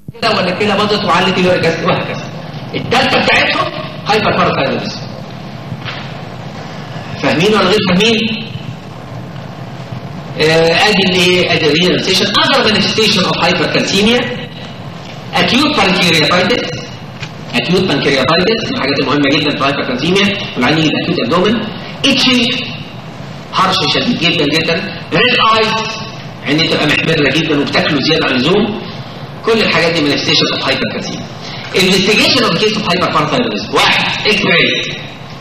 كده ولا كده باظت وعلت اليوريك اسيد وهكذا الثالثه بتاعتهم هايبر باراثايرويدزم فاهمين ولا غير فاهمين؟ آه، ادي الايه ادي الرينالسيشن اذر مانيفستيشن اوف هايبركالسيميا اكيوت بانكرياتايتس اكيوت بانكرياتايتس من الحاجات المهمه جدا في الهايبركالسيميا والعينين الاكيوت ابدومن اتشنج هرش شديد جدا جدا ريد ايز عينيه تبقى محمره جدا وبتاكله زياده عن اللزوم كل الحاجات دي مانيفستيشن اوف هايبركالسيميا انفستيجيشن اوف كيس اوف هايبر باراثايرويدزم واحد اكس راي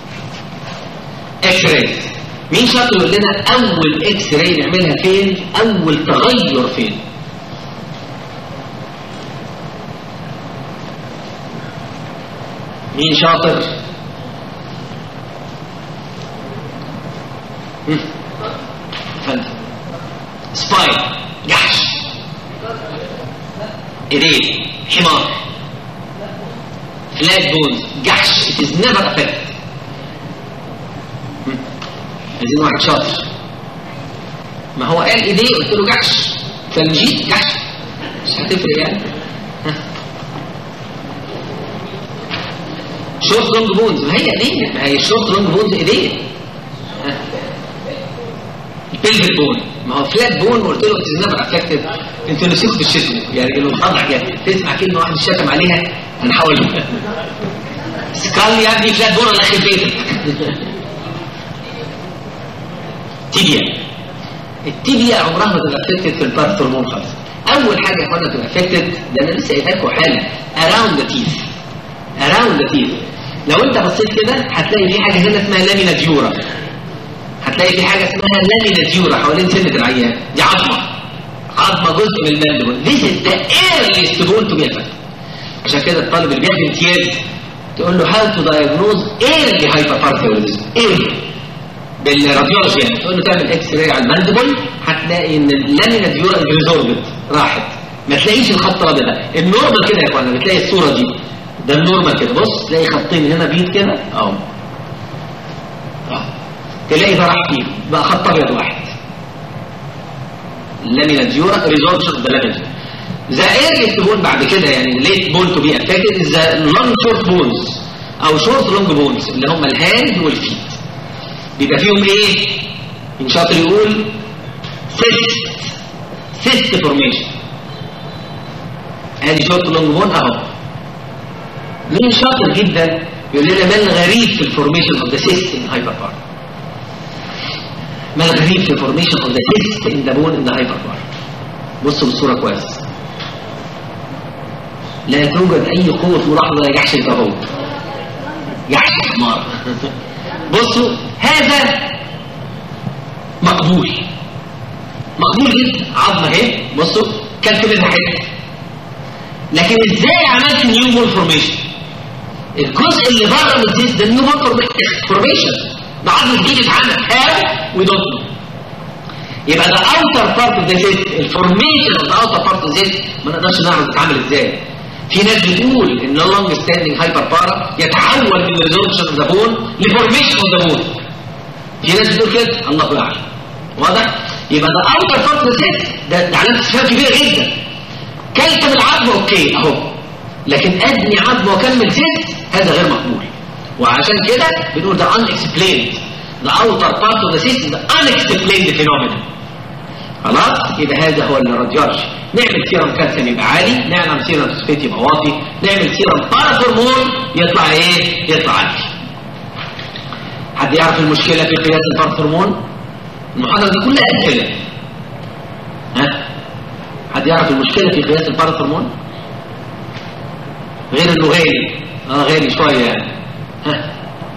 اكس راي مين شاطر يقول لنا اول اكس راي نعملها فين اول تغير فين مين شاطر هم. فهمت سباين جحش ايديه حمار فلات بونز جحش it is never affected هم. عايزين واحد شاطر ما هو قال ايديه قلت له جحش فالجيت جحش مش هتفرق يعني ها. شورت لونج بونز ما هي ايديه ما هي الشورت لونج بونز ايديه ها. البلفيك بون ما هو فلات بون قلت له اتس نيفر افكتد انتوا نسيتوا في الشتم يعني اللي مخضع كده تسمع كلمه واحد شتم عليها هنحاول سكال يا ابني فلات بون ولا اخر بيتك تيبيا التيبيا عمرها ما تبقى افكتد في البارت هرمون خالص اول حاجه يا اخوانا تبقى افكتد ده انا لسه قايلها لكم حالا اراوند ذا تيث اراوند ذا تيث لو انت بصيت كده هتلاقي في حاجه هنا اسمها لامينا ديورا هتلاقي في حاجه اسمها لامينا ديورا حوالين سنه العيان دي عظمه عظمه جزء من المندبل This is the earliest bone to be affected عشان كده الطالب اللي بياخد امتياز تقول له how to diagnose early hyperparathyroidism early بالراديولوجي يعني تقول له تعمل اكس راي على المندبل هتلاقي ان اللامينا ديورا ريزوربت راحت ما تلاقيش الخط الابيض ده النورمال كده يا اخوانا بتلاقي الصوره دي ده النورمال كده بص تلاقي خطين هنا بيض كده اهو اه تلاقي ده راح فيه بقى خط ابيض واحد لامينا ديورا ريزوربشن اوف ذا لامينا ذا ايرليست بون بعد كده يعني ليت بون تو بي افكتد ذا لونج شورت بونز او شورت لونج بونز اللي هم الهاند والفيت بيبقى فيهم ايه ان شاطر يقول سيست سيست فورميشن ادي شورت لونج بون اهو مين شاطر جدا يقول لنا ما الغريب في الفورميشن اوف ذا سيست ان هايبر بار ما الغريب في الفورميشن اوف ذا سيست ان ذا بون ان ذا هايبر بار بصوا بالصوره كويس لا توجد اي قوه ملاحظه يا جحش انت هو جحش حمار بصوا هذا مقبول مقبول جدا عظمه اهي بصوا كلت منها حته لكن ازاي عملت نيو بول فورميشن الجزء اللي بره من الزيت ده نيو بول فورميشن ده عظم جديد اتعمل هاو ودوت يبقى ده اوتر بارت اوف ذا زيت الفورميشن اوف ذا اوتر بارت اوف ذا زيت ما نقدرش نعرف تتعمل ازاي في ناس بتقول ان اللونج ستاندنج هايبر بارا يتحول من ريزوربشن اوف ذا بون لفورميشن اوف ذا بون في ناس بتقول كده الله اعلم واضح يبقى ده اوتر بارت اوف ذا زيت ده ده علامه استفهام كبيره جدا كلت من العظم اوكي اهو لكن ابني عظم واكمل زيت هذا غير مقبول وعشان كده بنقول ده unexplained the outer part of the system the unexplained phenomenon خلاص يبقى هذا هو الراديولوجي نعمل سيرم كالسيوم يبقى عالي نعمل سيرم فوسفات يبقى واطي نعمل سيرم باراثرمون يطلع ايه يطلع عالي حد يعرف المشكله في قياس الباراثرمون المحاضره دي كلها اسئله ها حد يعرف المشكله في قياس الباراثرمون غير انه غالي اه غالي شويه يعني ها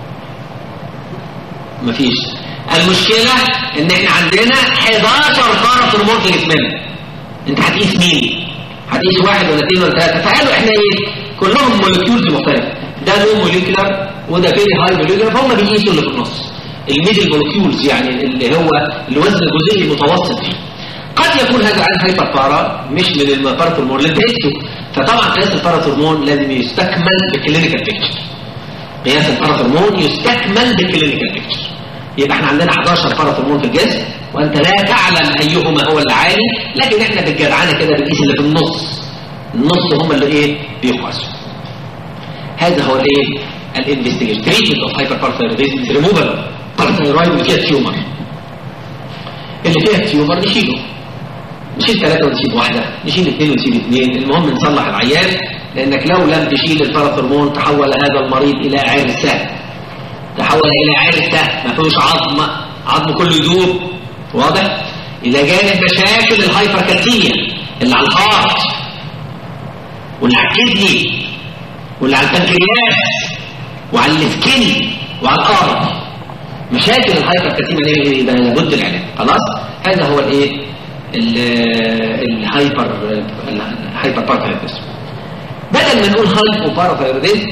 مفيش المشكلة ان احنا عندنا 11 باراثرمون في جسمنا انت هتقيس مين هتقيس واحد ولا اثنين ولا ثلاثة فقالوا احنا ايه كلهم مولكيولز مختلفة ده لو موليكولار وده فيري هاي موليكولار فهم بيقيسوا اللي في النص الميدل مولكيولز يعني اللي هو الوزن الجزيئي المتوسط فيه قد يكون هذا عن هايبر بارا مش من الباراثرمون اللي انت فطبعا قياس الباراثرمون لازم يستكمل بكلينيكال بيكتشر قياس الباراثرمون يستكمل بكلينيكال بيكتشر يبقى احنا عندنا 11 باراثرمون في الجسم وانت لا تعلم ايهما هو اللي عالي لكن احنا بالجدعنه كده بنقيس اللي في النص النص هم اللي ايه بيقاسوا هذا هو الايه الانفستيجيشن تريتمنت اوف هايبر باراثايرويدزم ريموفال باراثايرويد اللي فيها تيومر اللي فيها تيومر نشيله نشيل ثلاثة ونسيب واحدة نشيل اثنين ونسيب اثنين المهم نصلح العيان لانك لو لم تشيل الباراثرمون تحول هذا المريض الى عرسة تحول الى عرسة ما فيهوش عظم عظم كله يدوب واضح الى جانب مشاكل الهايبركالسيميا اللي على الهارت واللي على الكدني واللي على البنكرياس وعلى السكن وعلى الارض مشاكل الهايبركالسيميا ده لابد العلاج خلاص هذا هو الايه الهايبر الهايبر باراثايرويدزم بدل ما نقول هايبو باراثايرويدزم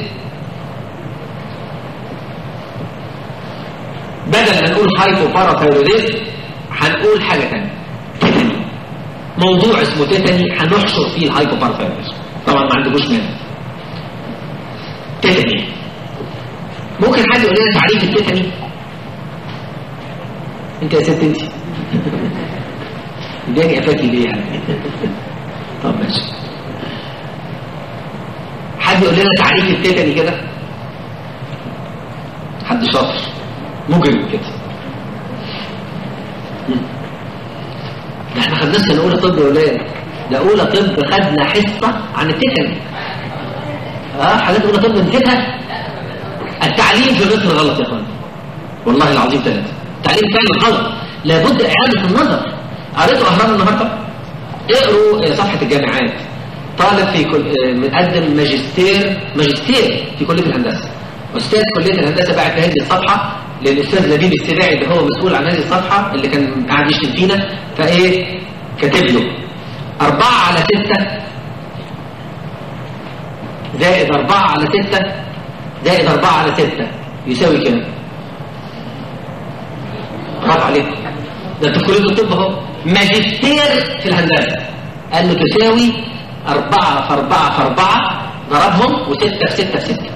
بدل ما نقول هايبو باراثايرويدزم هنقول حاجه ثانيه تيتاني موضوع اسمه تيتاني هنحشر فيه الهايبو باراثايرويدزم طبعا ما عندكوش مانع تيتاني ممكن حد يقول لنا تعريف التيتاني انت يا ست انت اداني قفاكي ليه يعني طب ماشي حد يقول لنا تعريف التيتاني كده حد شاطر مجرم كده ده احنا خدناش سنه اولى طب يا ولاد ده اولى طب خدنا حصه عن التيتاني اه حاجات اولى طب نسيتها التعليم في مصر غلط يا اخوان والله العظيم ثلاثه التعليم فعلا غلط لابد اعاده النظر قريتوا اهرام النهارده اقروا صفحه الجامعات طالب في كل مقدم ماجستير ماجستير في كليه الهندسه استاذ كليه الهندسه بعت هذه الصفحه للاستاذ لبيب السباعي اللي هو مسؤول عن هذه الصفحه اللي كان قاعد يشتم فينا فايه كاتب له أربعة على ستة زائد أربعة على ستة زائد أربعة على ستة يساوي كام؟ برافو عليك ده انت في كليه الطب اهو ماجستير في الهندسه قال له تساوي أربعة في أربعة في أربعة ضربهم وستة في ستة في ستة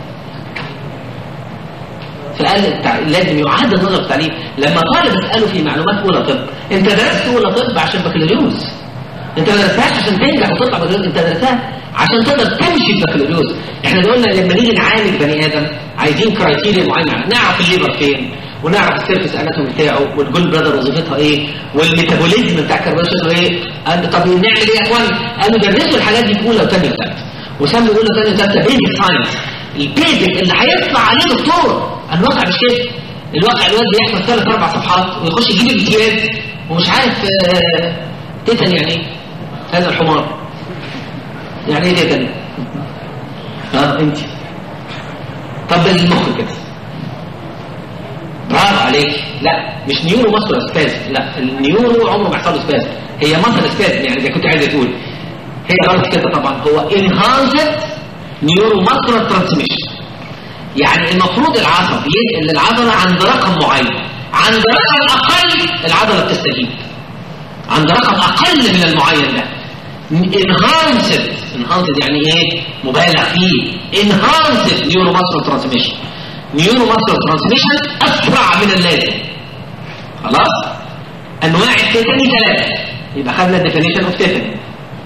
فقال التع... لازم يعاد النظر في التعليم لما طالب اساله في معلومات اولى طب انت درست اولى طب عشان بكالوريوس انت ما درستهاش عشان تنجح وتطلع بكالوريوس انت درستها عشان تقدر تمشي بكالوريوس احنا قلنا لما نيجي نعالج بني ادم عايزين كرايتيريا معينه نعرف الليفر فين ونعرف السيرفس اناتومي بتاعه والجول برادر وظيفتها ايه والميتابوليزم بتاع الكربوهيدرات ايه قال طب نعمل ايه يا اخوان قالوا درسوا الحاجات دي في اولى وثانيه وثالثه وسموا اولى وثانيه وثالثه بيزك ساينس البيزك اللي هيطلع عليه دكتور الواقع مش كده الواقع الواد بيحفظ ثلاث اربع صفحات ويخش يجيب الامتياز ومش عارف آه تيتن يعني ايه هذا الحمار يعني ايه تيتن اه انت طب المخ كده برافو عليك لا مش نيورو ماسكولار سباز لا النيورو عمره ما يحصل له سباز هي ماسل سباز يعني اذا كنت عايز تقول هي غلط كده طبعا هو انهانسد نيورو ماسكولار ترانسميشن يعني المفروض العصب ينقل العضله عند رقم معين عند رقم اقل العضله بتستجيب عند رقم اقل من المعين ده انهانسد انهانسد يعني ايه مبالغ فيه انهانسد نيورو ماسكولار ترانسميشن نيورو ماسكولار ترانسميشن اسرع من اللازم خلاص انواع التيتاني ثلاثه يبقى خدنا ديفينيشن اوف تيتاني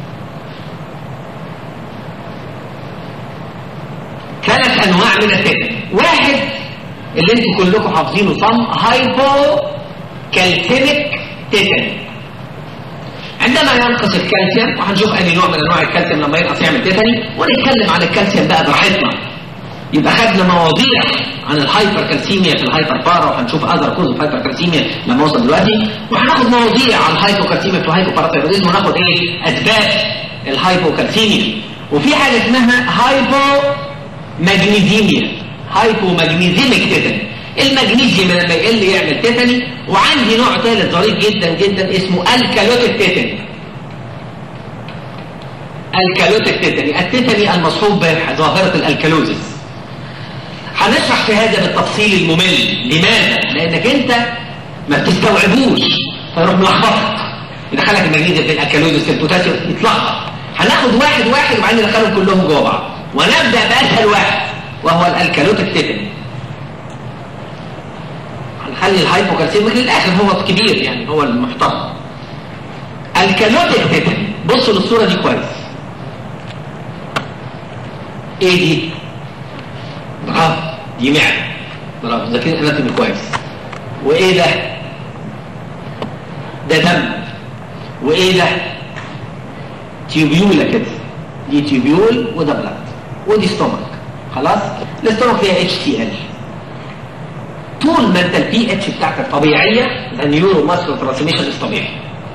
ثلاث انواع من التيتاني واحد اللي انتم كلكم حافظينه صم هايبو كالسيميك تيتاني عندما ينقص الكالسيوم وهنشوف انهي نوع من انواع الكالسيوم لما ينقص يعمل تيتاني ونتكلم عن الكالسيوم بقى براحتنا يبقى خدنا مواضيع عن الهايبر كالسيميا في الهايبر بارا وهنشوف اذر كوز الهايبر كالسيميا لما اوصل دلوقتي وهناخد مواضيع عن الهايبو كالسيميا في الهايبو باراثايرويدزم وناخد ايه اسباب الهايبو كالسيميا وفي حاجه اسمها هايبو ماجنيزيميا هايبو ماجنيزيميك تيتاني المغنيسيوم لما يقل يعمل تيتاني وعندي نوع ثالث ظريف جدا جدا اسمه الكالوتيك تيتاني الكالوتيك تيتاني التيتاني المصحوب بظاهره الالكالوزيس هنشرح في هذا بالتفصيل الممل لماذا؟ لانك انت ما بتستوعبوش فيروح ملخبطك يدخلك المغنيسيوم في الالكالوزيس في البوتاسيوم يتلخبط هناخد واحد واحد وبعدين ندخلهم كلهم جوه بعض ونبدا باسهل واحد وهو الالكالوتيك تيتاني هنخلي الهايبوكالسيميك للاخر هو الكبير يعني هو المحترم الكالوتيك تيتاني بصوا للصوره دي كويس ايه دي برافو دي معده برافو ذاكرين اناتومي كويس وايه ده ده دم وايه ده تيوبيولا كده دي تيوبيول وده بلاد ودي ستومك خلاص الاستومك فيها اتش تي ال طول ما انت البي اتش بتاعتك طبيعيه النيورو ماسل ترانسميشن طبيعي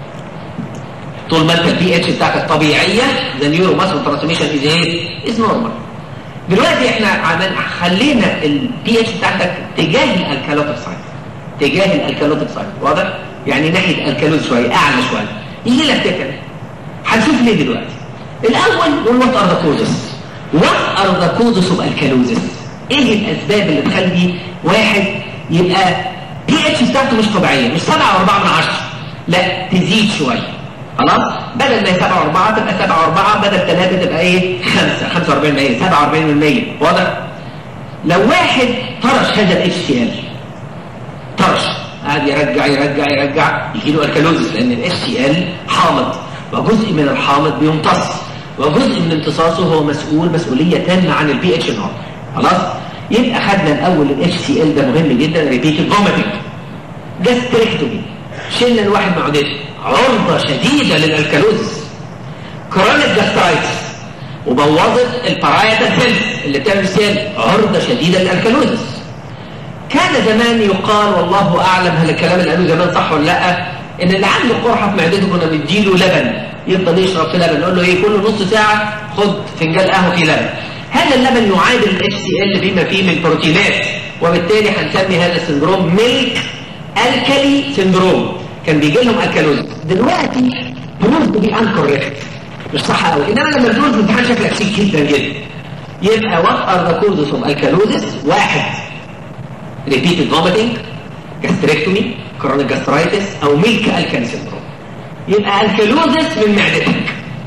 طول ما انت البي اتش بتاعتك طبيعيه ذا نيورو ماسل ترانسميشن از ايه از نورمال دلوقتي احنا عمل خلينا البي اتش بتاعتك تجاه الالكالوتيك سايت تجاه الالكالوتيك سايت واضح يعني ناحيه الكالوز شويه اعلى شويه يجي لك تكن هنشوف ليه دلوقتي الاول نقول وات ار ذا كوزز وات ار ذا كوزز اوف الكالوزس ايه الاسباب اللي تخلي واحد يبقى بي اتش بتاعته مش طبيعيه مش 7 و4 من 10 لا تزيد شويه خلاص بدل ما هي 7 و4 تبقى 7 و4 بدل 3 تبقى ايه 5 45 100 47 100 واضح لو واحد طرش هذا الاتش سي ال طرش قاعد يرجع يرجع يرجع يجي له الكالوزس لان الاس سي ال حامض وجزء من الحامض بيمتص وجزء من امتصاصه هو مسؤول مسؤوليه تامه عن البي اتش نهار خلاص يبقى خدنا الاول الاتش سي ال ده مهم جدا ريبيتد فوميتنج جاستريكتومي شلنا الواحد معدته عرضه شديده للالكالوزس كرونيك جاسترايتس وبوظت البارايتا سيلز اللي بتعمل سيل عرضه شديده للالكالوزس كان زمان يقال والله اعلم هل الكلام اللي قالوه زمان صح ولا لا ان اللي عنده قرحه في معدته كنا بنديله لبن يفضل يشرب في لبن نقول له ايه كل نص ساعه خد فنجان قهوه فيه لبن هذا اللبن يعادل الاتش سي ال بما فيه من بروتينات وبالتالي هنسمي هذا السندروم ميلك الكالي سندروم كان بيجي لهم الكالوز دلوقتي بروز دي انكوريكت مش صح قوي انما لما تقول في الامتحان شكلك شيك جدا جدا يبقى وات ار ذا كوزز اوف الكالوزس واحد repeated vomiting gastrectomy chronic gastritis او ميلك الكالي سندروم يبقى الكالوزس من معدتك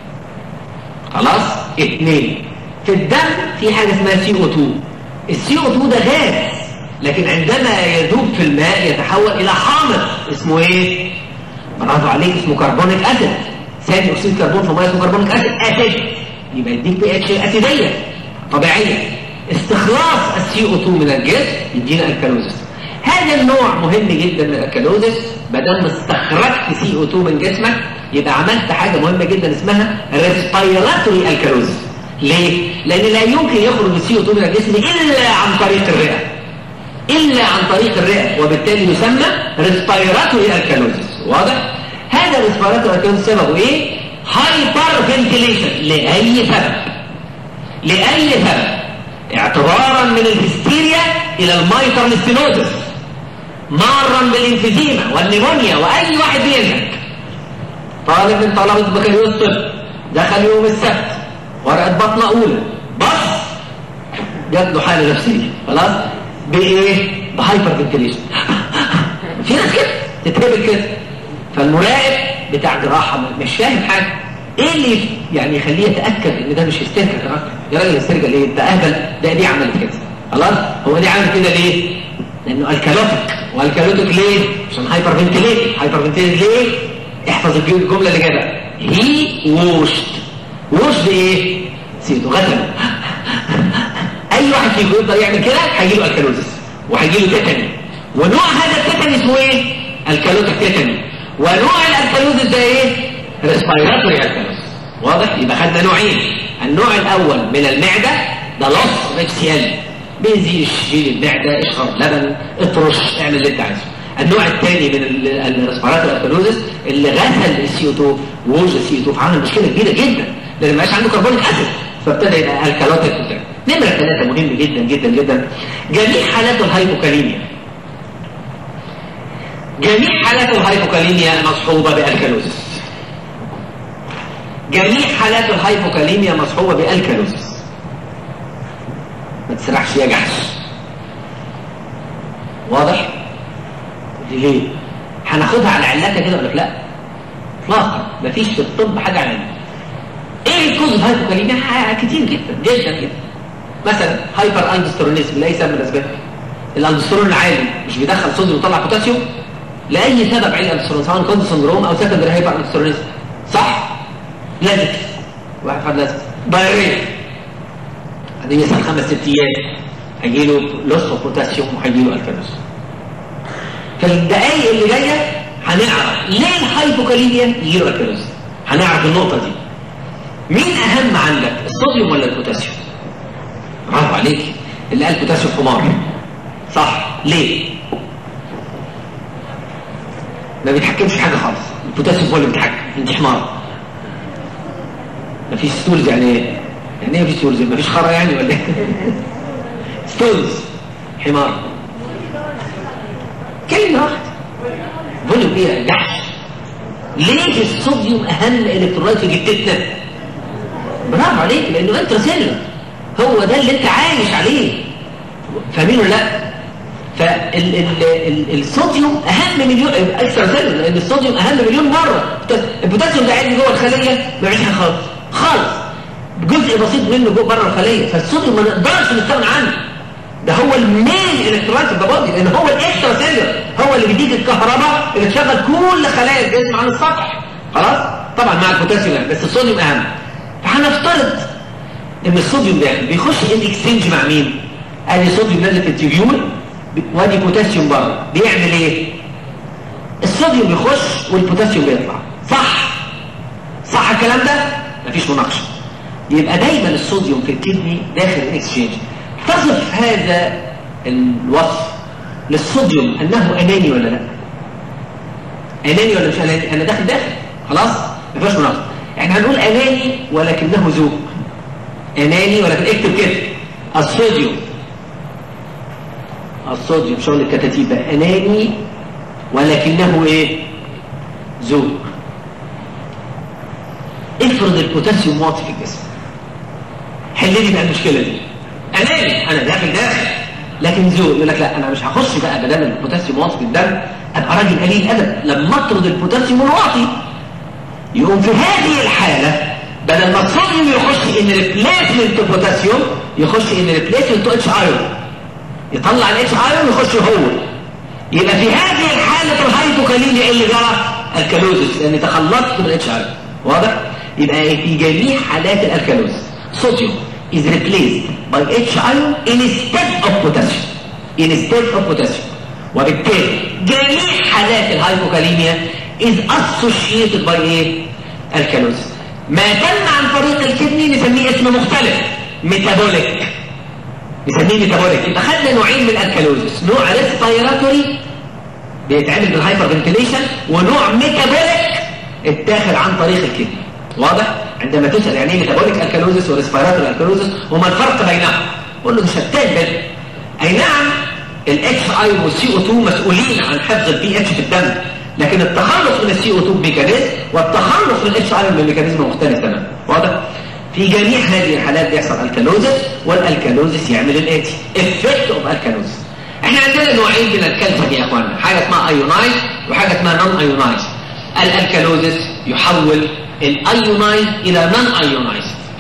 خلاص اثنين في الدم في حاجه اسمها سي او 2 السي او 2 ده غاز لكن عندما يذوب في الماء يتحول الى حامض اسمه ايه برافو عليك اسمه كربونيك اسيد ثاني اكسيد كربون في ميه اسمه كربونيك اسيد اسيد يبقى يديك بي اتش اسيديه طبيعيه استخلاص السي او 2 من الجسم يدينا الكالوزس هذا النوع مهم جدا من الكالوزس ما دام استخرجت سي او 2 من جسمك يبقى عملت حاجه مهمه جدا اسمها ريسبيراتوري الكالوزس ليه؟ لان لا يمكن يخرج السي او 2 من الجسم الا عن طريق الرئه الا عن طريق الرئه وبالتالي يسمى ريسبيراتوري الكالوزس واضح؟ هذا الريسبيراتوري الكالوزس سببه ايه؟ هايبر فنتيليشن لاي سبب لاي سبب اعتبارا من الهستيريا الى المايترال ستينوزس مارا بالانفيزيما والنيمونيا واي واحد بينهك طالب من طلبة بكالوريوس طب دخل يوم السبت ورقة بطنة أولى بص جات له حالة نفسية خلاص بإيه؟ بهايبر فنتيليشن في ناس كده تتهبل كده فالمراقب بتاع جراحة مش فاهم حاجة ايه اللي يعني يخليه يتاكد ان ده مش هيسترجع كمان يا راجل هيسترجع ليه ده اهبل ده دي عملت كده خلاص هو دي عملت كده ليه لانه الكالوتيك والكالوتيك ليه عشان هايبر فنتيليت هايبر فنتيليت ليه احفظ الجمله اللي جايه بقى هي ووشت ووشت ايه سيدو غسل اي واحد فيكم يقدر يعمل كده هيجي له الكالوزس وهيجي له تيتاني ونوع هذا التيتاني اسمه ايه الكالوتيك تيتاني ونوع الكالوزس ده ايه ريسبيراتوري الكالوز واضح يبقى خدنا نوعين النوع الاول من المعده ده لص اتش سي ال بنزين شيل المعده اشرب لبن اطرش اعمل اللي انت عايزه النوع الثاني من الريسبيراتوري الكالوزس اللي غسل السي او 2 ووجد السي او 2 فعمل مشكله كبيره جدا لان ما بقاش عنده كربونيك اسيد فابتدى يبقى الكالوتيك وبتاع نمره ثلاثه مهم جدا جدا جدا جميع حالات الهايبوكاليميا جميع حالات الهايبوكاليميا مصحوبه بالكالوزس جميع حالات الهايبوكاليميا مصحوبة بالكالوزس ما تسرحش يا جحش واضح؟ دي ليه؟ هناخدها على علتها كده ولا لا؟ اطلاقا مفيش في الطب حاجة على علتها ايه الكوز الهايبوكاليميا؟ كتير جدا جدا جدا مثلا هايبر اندسترونيزم لاي سبب من الاسباب الاندسترون العالي مش بيدخل صوديوم ويطلع بوتاسيوم لاي سبب عين الاندسترون سواء كنت سندروم او سكندري هايبر اندسترونيزم صح؟ لازم واحد فرد لازم دايرية بعدين يسال خمس ست ايام هيجي له لوس اوف بوتاسيوم وهيجي له الكالوز في الدقائق اللي جايه هنعرف ليه الهايبوكاليميا يجي له الكالوز هنعرف النقطه دي مين اهم عندك الصوديوم ولا البوتاسيوم برافو عليك اللي قال بوتاسيوم حمار صح ليه ما بيتحكمش في حاجه خالص البوتاسيوم هو اللي بيتحكم انت حمار مفيش ستولز يعني ايه يعني ايه مفيش ستولز مفيش خرا يعني ولا ايه ستولز حمار كلمه واحده فوليوم ايه جحش ليه الصوديوم اهم الكترولايت في جدتنا برافو عليك لانه انت سيلر هو ده اللي انت عايش عليه فاهمين ولا لا فالصوديوم اهم مليون اكسترا سيلر لان الصوديوم اهم مليون مره البوتاسيوم ده قاعد جوه الخليه ما بيعملش خالص خالص جزء بسيط منه جوه بره الخليه فالصوديوم ما نقدرش نستغنى عنه ده هو المين الكترولايت في البادي لان هو الاكسترا سيلر هو اللي بيديك الكهرباء اللي تشغل كل خلايا الجسم عن السطح خلاص طبعا مع البوتاسيوم بس الصوديوم اهم فهنفترض ان الصوديوم ده بيخش ان اكسشينج مع مين ادي صوديوم نازل في التيبيول وادي بوتاسيوم بره بيعمل ايه الصوديوم بيخش والبوتاسيوم بيطلع صح صح الكلام ده مفيش مناقشه يبقى دايما الصوديوم في الكدني داخل الاكسشينج تصف هذا الوصف للصوديوم انه اناني ولا لا اناني ولا مش اناني انا داخل داخل خلاص مفيش مناقشه احنا هنقول اناني ولكنه ذوق اناني ولكن اكتب كده الصوديوم الصوديوم شغل الكتاتيب ده اناني ولكنه ايه ذوق افرض البوتاسيوم واطي في الجسم حل لي بقى المشكله دي اناني انا داخل داخل لكن ذوق يقول لك لا انا مش هخش بقى بدل البوتاسيوم واطي في الدم ابقى راجل قليل ادب لما اطرد البوتاسيوم الواطي يقوم في هذه الحاله بدل ما الصوديوم يخش ان ريبليسمنت بوتاسيوم يخش ان ريبليسمنت اتش ايون يطلع الاتش ايون يخش هو يبقى في هذه الحاله الهايبوكاليميا ايه اللي جرى الكالوزس لان تخلصت من الاتش ايون واضح يبقى في جميع حالات الالكالوزس صوديوم is replaced by H ion instead of potassium instead of potassium وبالتالي جميع حالات الهايبوكاليميا is associated by ايه الكالوزس ما تم عن طريق الكدني نسميه اسم مختلف ميتابوليك نسميه ميتابوليك يبقى خدنا نوعين من الكالوزس نوع ريسبيراتوري بيتعمل بالهايبر فنتيليشن ونوع ميتابوليك اتاخد عن طريق الكدني واضح عندما تسال يعني ايه ميتابوليك الكالوزس وريسبيراتوري الكالوزس وما الفرق بينهم قول له شتان بينهم اي نعم الاتش اي والسي او 2 مسؤولين عن حفظ البي اتش في الدم لكن التخلص من السي او 2 بميكانيزم والتخلص من الاتش اي بميكانيزم مختلف تماما واضح في جميع هذه الحالات بيحصل الكالوزس والالكالوزس يعمل الاتي افكت اوف الكالوزس احنا عندنا نوعين من الكالسيوم يا اخوانا حاجه اسمها ايونايز وحاجه اسمها نون ايونايز الالكالوزس يحول الايونايز الى نون ايونايز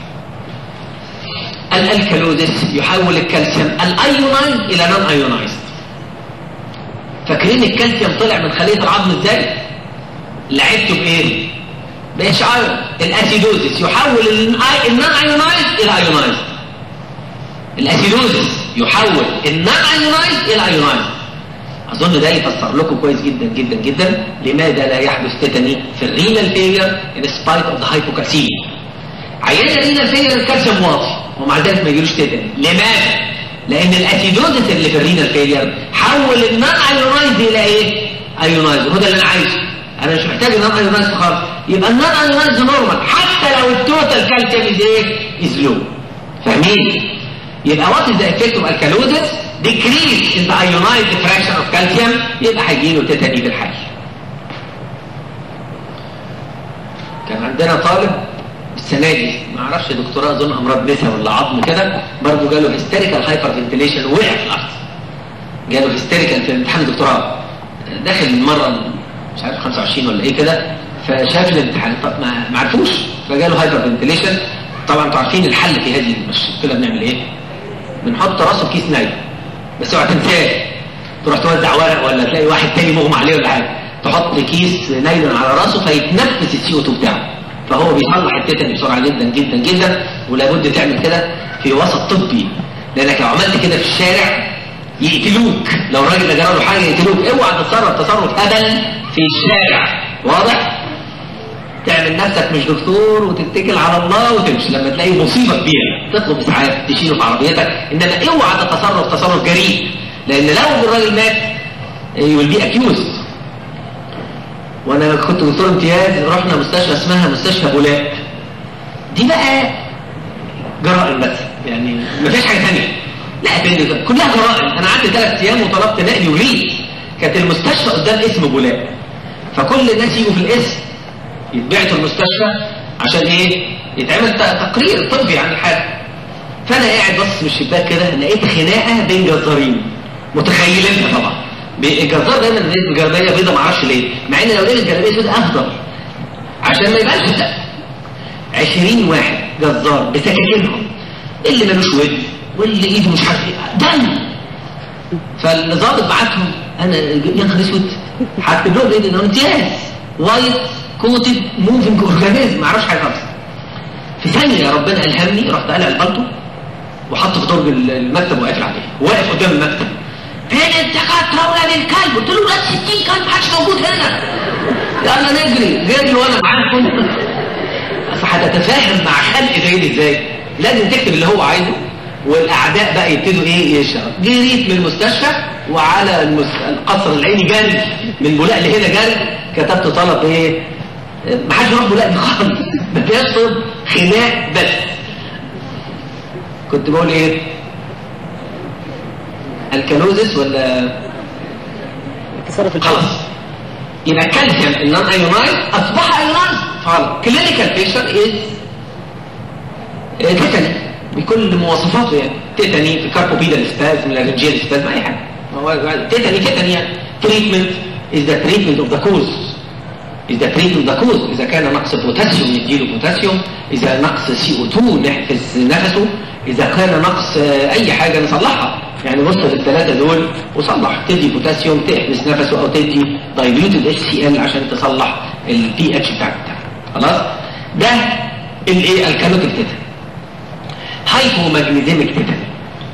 الالكالوزس يحول الكالسيوم الايونايز الى نون ايونايز فاكرين الكالسيوم طلع من خليه العظم ازاي لعبته بايه باتش ايون الاسيدوزس يحول النون ايونايز الى ايونايز الاسيدوزس يحول النون ايونايز الى ايونايز اظن ده يفسر لكم كويس جدا جدا جدا لماذا لا يحدث تيتاني في الرينال فيلير ان سبايت اوف ذا هايبوكالسيميا عيان الرينال فيلير الكالسيوم واطي ومع ذلك ما يجيلوش تيتاني لماذا لان الاسيدوزس اللي في الرينال فيلير حول النون ايونايز الى ايه ايونايز وهو ده اللي انا عايزه انا مش محتاج النون ايونايز خالص يبقى النون ايونايز نورمال حتى لو التوتال كالسيوم از ايه از لو فاهمين يبقى وات از ذا افكت اوف الكالوزس decrease in the ionized fraction of calcium يبقى هيجيله تيتاني بالحي كان عندنا طالب السنه دي ما اعرفش دكتوراه اظن امراض نسا ولا عظم كده برضه جاله هيستيريكال هايبر فنتيليشن وقع في الارض جاله هيستيريكال في امتحان الدكتوراه داخل مره مش عارف 25 ولا ايه كده فشاف الامتحان ما ما عرفوش فجاله هايبر فنتيليشن طبعا انتوا عارفين الحل في هذه المشكله بنعمل ايه؟ بنحط راسه في كيس نايل بس اوعى تنساه تروح توزع ورق ولا تلاقي واحد تاني مغمى عليه ولا حاجه تحط كيس نايلون على راسه فيتنفس السي او 2 بتاعه فهو بيصلح التيتاني بسرعه جدا جدا جدا ولابد تعمل كده في وسط طبي لانك لو عملت كده في الشارع يقتلوك لو الراجل جرى له حاجه يقتلوك اوعى تتصرف تصرف هبل في الشارع واضح تعمل نفسك مش دكتور وتتكل على الله وتمشي لما تلاقي مصيبه كبيره تطلب اسعاف تشيله في عربيتك انما اوعى تتصرف تصرف جريء لان لو الراجل مات يقول بي اكيوز وانا كنت دكتور امتياز رحنا مستشفى اسمها مستشفى بولاق دي بقى جرائم بس يعني ما فيش حاجه ثانيه لا تاني كلها جرائم انا قعدت ثلاث ايام وطلبت نقل وريد كانت المستشفى قدام اسم بولاق فكل الناس يجوا في الاسم يتبعتوا المستشفى عشان ايه يتعمل تقرير طبي عن الحاله فانا قاعد بص من الشباك كده لقيت خناقه بين جزارين متخيل انت طبعا الجزار دايما لابس جلابيه بيضه ما اعرفش ليه مع ان لو لابس جلابيه سوداء افضل عشان ما يبقاش ده 20 واحد جزار بسكاكينهم اللي ملوش ود واللي ايده مش عارف ايه دم فالظابط بعتهم انا يا نهار اسود هكتب لهم ايه ده امتياز وايت كوتد موفنج اورجانيزم ما اعرفش حاجه خالص في ثانيه ربنا الهمني رحت قلع البلطو وحطه في درج المكتب وقافل عليه واقف قدام المكتب فين الدكاتره ولاد الكلب قلت له ولاد 60 كلب محدش موجود هنا يلا نجري جري وانا معاكم بس هتتفاهم مع خلق زي ازاي لازم تكتب اللي هو عايزه والاعداء بقى يبتدوا ايه يشتغل جريت من المستشفى وعلى المس... القصر العيني جري من بولاق لهنا جري كتبت طلب ايه ما حدش يروح بولاق دي خالص ما فيهاش طب خناق بس كنت بقول ايه الكالوزس ولا تصرف خلاص يبقى الكالسيوم النون ايونايز اصبح ايونايز فغلط كلينيكال بيشر از تيتاني بكل مواصفاته يعني تيتاني في كاربوبيدال سبازم لارنجيال سبازم اي حاجه هو تيتاني تيتاني يعني تريتمنت از ذا تريتمنت اوف ذا كوز از ذا تريتمنت اوف ذا كوز اذا كان نقص بوتاسيوم نديله بوتاسيوم اذا نقص سي او 2 نحفز نفسه اذا كان نقص اي حاجه نصلحها يعني بص للثلاثه دول وصلح تدي بوتاسيوم تحبس نفسه او تدي دايلوتد اتش سي ال عشان تصلح البي اتش بتاعك خلاص ده الايه الكالوتيك تيتاني hypomagnesemic tetany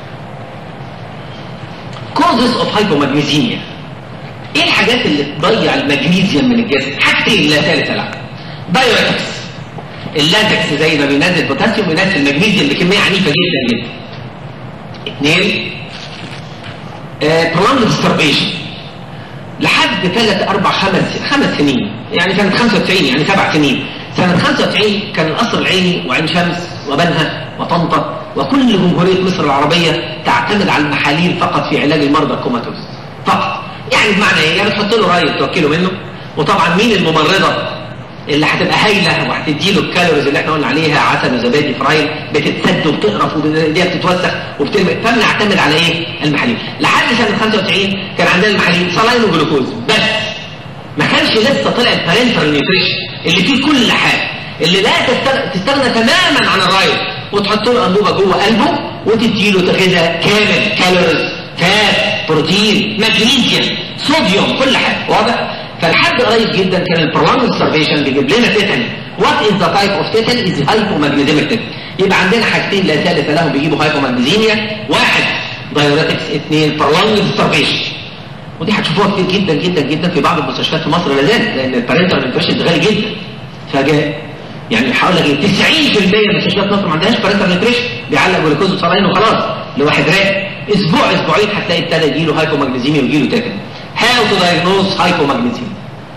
causes of hypomagnesemia ايه الحاجات اللي تضيع المغنيسيوم من الجسم حاجتين لا ثالث لها بايوريتكس اللاتكس زي ما بينزل بوتاسيوم بينزل المغنيسيوم بكميه عنيفه جدا جدا اثنين برولونج ستارفيشن لحد ثلاث اربع خمس خمس سنين يعني سنه 95 يعني سبع سنين سنه 95 كان القصر العيني وعين شمس وبنها وطنطا وكل جمهورية مصر العربية تعتمد على المحاليل فقط في علاج المرضى الكوماتوز فقط يعني بمعنى ايه؟ يعني بتحط له راي توكله منه وطبعا مين الممرضة اللي هتبقى هايلة وهتدي له الكالوريز اللي احنا قلنا عليها عسل وزبادي فرايل بتتسد وبتقرف وايديها بتتوسخ وبترمي فبنعتمد على ايه؟ المحاليل لحد سنة 95 كان عندنا المحاليل صلاين وجلوكوز بس ما كانش لسه طلع البارنتال نيوتريشن اللي فيه كل حاجة اللي لا تستغنى تماما عن الرايل وتحط له انبوبه جوه قلبه وتدي له غذاء كامل كالوريز فات بروتين مغنيسيوم صوديوم كل حاجه واضح فلحد قريب جدا كان البرولونج سيرفيشن بيجيب لنا تيتاني وات از ذا تايب اوف تيتاني از هايبوماجنيزيميك يبقى عندنا حاجتين لا ثالث لهم بيجيبوا هايبوماجنيزيميا واحد دايوريتكس اثنين برولونج سيرفيشن ودي هتشوفوها كتير جدا جدا جدا في بعض المستشفيات في مصر لا زالت لان البارنتال نيوتريشن غالي جدا فجاء يعني هقول لك 90% من مستشفيات مصر ما عندهاش بارنتال نيوتريشن بيعلق جلوكوز وصلاين وخلاص لواحد راق اسبوع اسبوعين هتلاقي ابتدى يجي له هايبوماجنيزيميا ويجي له تاكل هاو تو دايجنوز هايبوماجنيزيميا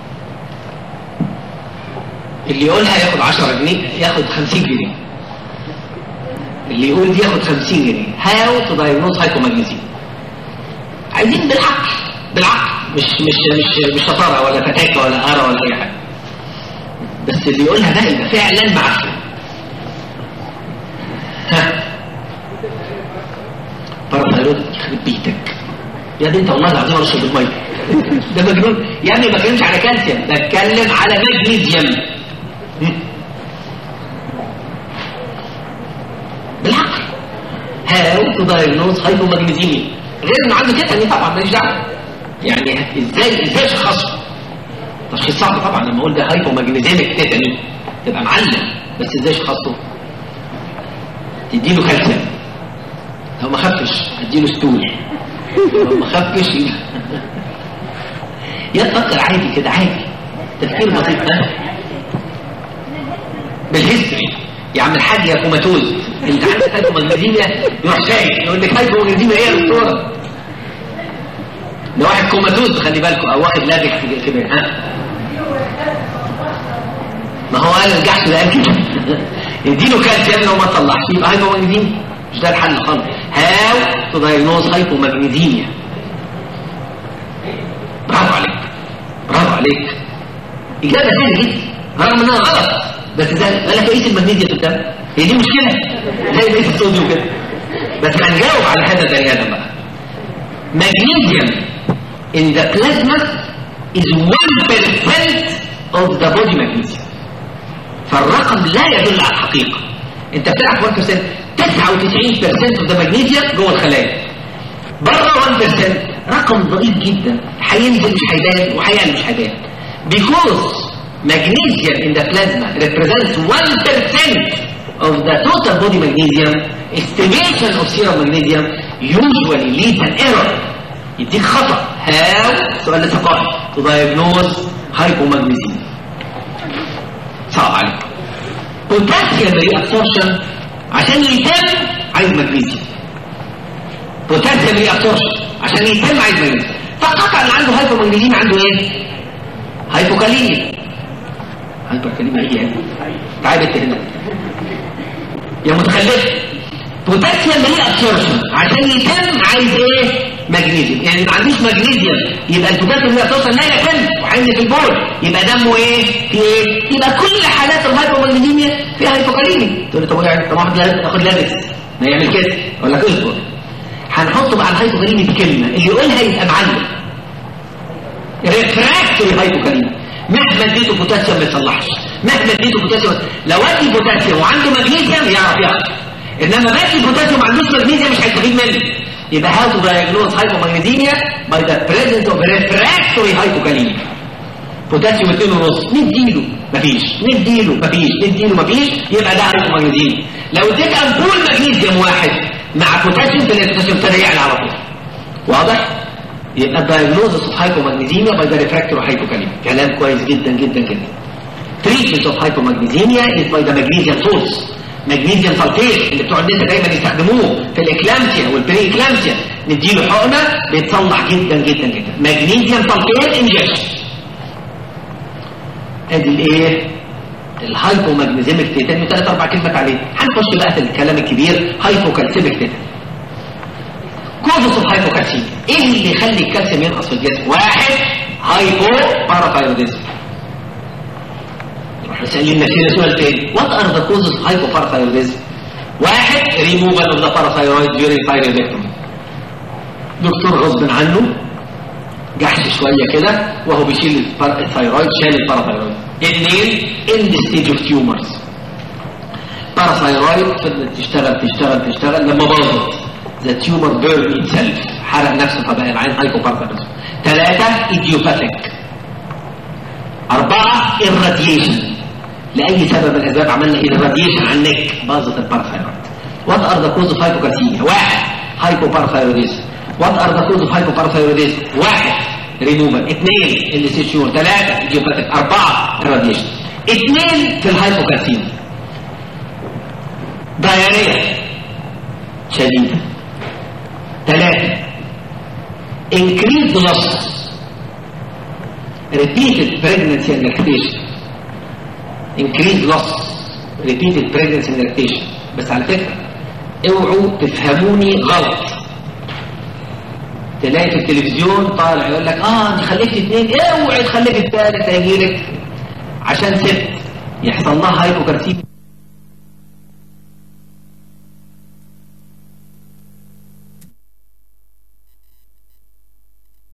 اللي يقولها ياخد 10 جنيه ياخد 50 جنيه اللي يقول دي ياخد 50 جنيه هاو تو دايجنوز هايبوماجنيزيميا عايزين بالعقل بالعقل مش مش مش مش شطاره ولا فتاكه ولا قاره ولا اي حاجه بس اللي يقولها بقى يبقى فعلا معفن ها بارثايرويد يخرب بيتك يا بنت والله العظيم ارشد الميه ده مجنون يا ابني ما بتكلمش على كالسيوم بتكلم على مغنيسيوم بالعقل هاو تو دايجنوز هايبوماجنيزيميا غير انه عنده تيتاني طبعا ماليش دعوه يعني ازاي ازاي شخصه تشخيص صعب طبعا لما اقول ده هايبوماجنيزيميك تيتاني تبقى معلم بس ازاي شخصه تديله كالسيوم لو ما خفش هديله ستول لو ما خفش يا تفكر عادي كده عادي تفكير بسيط ده بالهيستوري يا عم الحاج يا كوماتوز انت عندك هايبومagnesemia يروح شايف يقول لك هايبومagnesemia ايه يا دكتوره ده واحد كوماتوز خلي بالكم او واحد لابك كده ها ما هو قال الجحش ده قال كده اديله كالسيوم لو ما طلعش يبقى هايبومagnesemia مش ده الحل خالص هاو تو دايجنوز هايبومagnesemia برافو عليك برافو عليك اجابه سهله جدا رغم انها غلط بس ده قال لك ايه المغنيسيوم في الدم هي دي مشكله زي بقيه الصوديوم كده بس هنجاوب على هذا البني ادم بقى magnesium in the plasma is 1% of the body magnesium فالرقم لا يدل على الحقيقه انت بتعرف 1% 99% of the magnesium جوه الخلايا بره 1% رقم ضئيل جدا هينزل مش هيبان وهيعلى مش هيبان because magnesium in the plasma represents 1% of the total body magnesium estimation of serum magnesium usually leads an error يديك خطأ how سؤال ثقافي to diagnose hypomagnesemia صعب عليك potassium reabsorption عشان يتم عايز مغنيسيوم بوتاسيوم ريابسوربشن عشان يتم عايز مغنيسيوم فقطع اللي عنده هايبومغنيسيوم عنده ايه هايبوكاليميا هايبوكاليميا ايه يعني تعال انت هنا يا متخلف بوتاسيوم ريابسوربشن عشان يتم عايز ايه مغنيسيوم يعني ما عندوش مغنيسيوم يبقى البوتاسيوم ريابسوربشن لا يتم وحين في البول يبقى دمه ايه في ايه يبقى كل حالات الهايبومغنيسيميا فيها هايبوكاليميا تقول لي طب يعني طب واحد ياخد لابس ما يعمل كده اقول لك اصبر هنحطه مع الهايبوكاليميا بكلمه اللي يقولها يبقى معلم ريفراكتوري هايبوكاليميا مهما اديته بوتاسيوم ما يصلحش مهما اديته بوتاسيوم لو ادي بوتاسيوم وعنده مغنيسيوم يعرف يعرف انما باقي البوتاسيوم ما عندوش مغنيسيوم مش هيستفيد منه يبقى هاو تو دايجنوز هايبومagnesemia by the presence of refractory hypokalemia بوتاسيوم 2 ونص نديله مفيش نديله مفيش نديله مفيش يبقى ده هايبومagnesemia لو اديت امبول مغنيسيوم واحد مع بوتاسيوم تلاقي البوتاسيوم ابتدى يعلى على طول واضح يبقى الدايجنوزس اوف هايبومagnesemia by the refractory hypokalemia كلام كويس جدا جدا جدا treatment of hypomagnesemia is by the magnesium source magnesium sulfate اللي بتوع النساء دايما يستخدموه في الاكلامسيا والبري اكلامسيا نديله حقنه بيتصلح جدا جدا جدا magnesium sulfate injection ادي الايه الهايبومagnesemيك تيتان ثلاث اربع كلمات عليه هنخش بقى في الكلام الكبير هايبوكالسيميك تيتان كوزس اوف هايبوكالسيميا ايه اللي يخلي الكالسيوم ينقص في الجسم واحد هايبو باراثايروديزم نروح نسال نفسنا سؤال تاني وات ار ذا كوزز اوف هايبو باراثايروديزم واحد ريموفال اوف ذا باراثايرويد ديورينج ثايرويدكتومي دكتور غصب عنه جحش شويه كده وهو بيشيل الثايرويد شال الباراثايرويد اثنين اند ستيج اوف تيومرز باراثايرويد فضلت تشتغل تشتغل تشتغل لما باظت ذا تيومر بيرن اتسلف حرق نفسه فبقى العين هايبو باراثايرويد ثلاثه ايديوباثيك اربعه الراديشن لاي سبب من الاسباب عملنا الراديشن على النك باظت الباراثايرويد وات ار ذا كوز اوف هايبوكالسيميا واحد هايبو باراثايروديزم وات ار ذا كوز اوف هايبوباراثايروديزم واحد ريموفال اثنين الاستيشور ثلاثه ايديوباثيك اربعه الراديشن اثنين في الهايبوكالسيميا دايريا شديده ثلاثه increased loss repeated pregnancy and lactation increased loss repeated pregnancy and lactation بس على فكره اوعوا تفهموني غلط تلاقي في التلفزيون طالع يقول لك اه انت خلفت اثنين اوعي تخلفي الثالث هيجيلك عشان ست يحصل لها هايبوكارسيميا